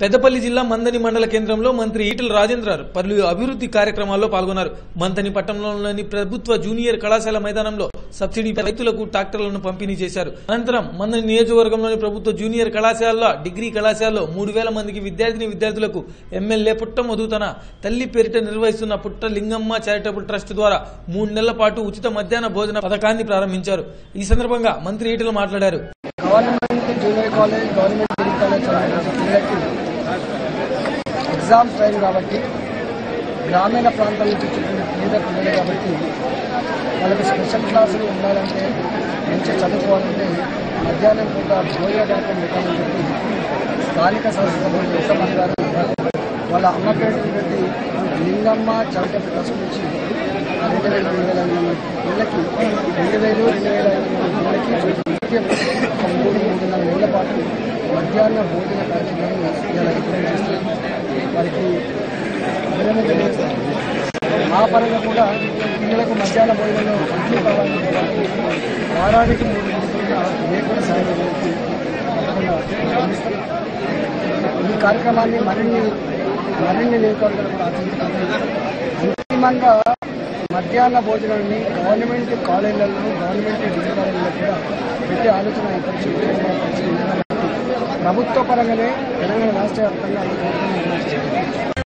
పెద్దపల్లి జిల్లా మందని మండల కేంద్రంలో మంత్రి ఈటల రాజేంద్ర పలు అభివృద్ధి కార్యక్రమాల్లో పాల్గొన్నారు మంతని పట్టణంలోని ప్రభుత్వ జూనియర్ కళాశాల మైదానంలో సబ్సిడీ రైతులకు ట్రాక్టర్లను పంపిణీ చేశారు అనంతరం మందని నియోజకవర్గంలోని ప్రభుత్వ జూనియర్ కళాశాల డిగ్రీ కళాశాలలో మూడు వేల మందికి విద్యార్థిని విద్యార్థులకు ఎమ్మెల్యే పుట్ట మధుతన తల్లి పేరిట నిర్వహిస్తున్న పుట్ట లింగమ్మ చారిటబుల్ ట్రస్ట్ ద్వారా మూడు నెలల పాటు ఉచిత మధ్యాహ్న భోజన పథకాన్ని ప్రారంభించారు ఈ సందర్భంగా మంత్రి ఈటల మాట్లాడారు government junior college government degree college చదివే పిల్లలకి ఎగ్జామ్స్ టైం కాబట్టి గ్రామీణ ప్రాంతాల నుంచి వచ్చిన పేద పిల్లలు కాబట్టి వాళ్ళకి స్పెషల్ క్లాసులు ఉండాలంటే మంచిగా చదువుకోవాలంటే మధ్యాహ్నం పూట భోజన కార్యక్రమం పెట్టాలని చెప్పి స్థానిక సంస్థలు ఉత్తమని గారు వాళ్ళ అమ్మ పేరు పెట్టి లింగమ్మ చారిటబుల్ ట్రస్ట్ నుంచి రెండు వేల రెండు వేల ఐదు వందల పిల్లలకి రెండు వేలు రెండు వేల ఐదు వందల పిల్లలకి ఒక మూడు మూడున్నర నెలల పాటు మధ్యాహ్న భోజన కార్యక్రమాన్ని ఇలా ఏర్పాటు చేస్తారు వారికి అభినందన తెలియజేస్తారు ఆ పరంగా కూడా పిల్లలకు మధ్యాహ్న భోజనంలో అడ్లు కావాలని వారానికి మూడు రోజులుగా ఏ కూడా సాయడానికి తప్పకుండా గమనిస్తాం ఈ కార్యక్రమాన్ని మరిన్ని మరిన్ని నియోజకవర్గాలు కూడా ఆచరించాలి అంతిమంగా మధ్యాహ్న భోజనాన్ని గవర్నమెంట్ కాలేజీలలో గవర్నమెంట్ డిగ్రీ కాలేజీలో కూడా పెట్టే ఆలోచన ఈ పరిస్థితి ప్రభుత్వ పరంగానే తెలంగాణ రాష్ట్ర వ్యాప్తంగా ఈ కార్యక్రమం నిర్వహించారు.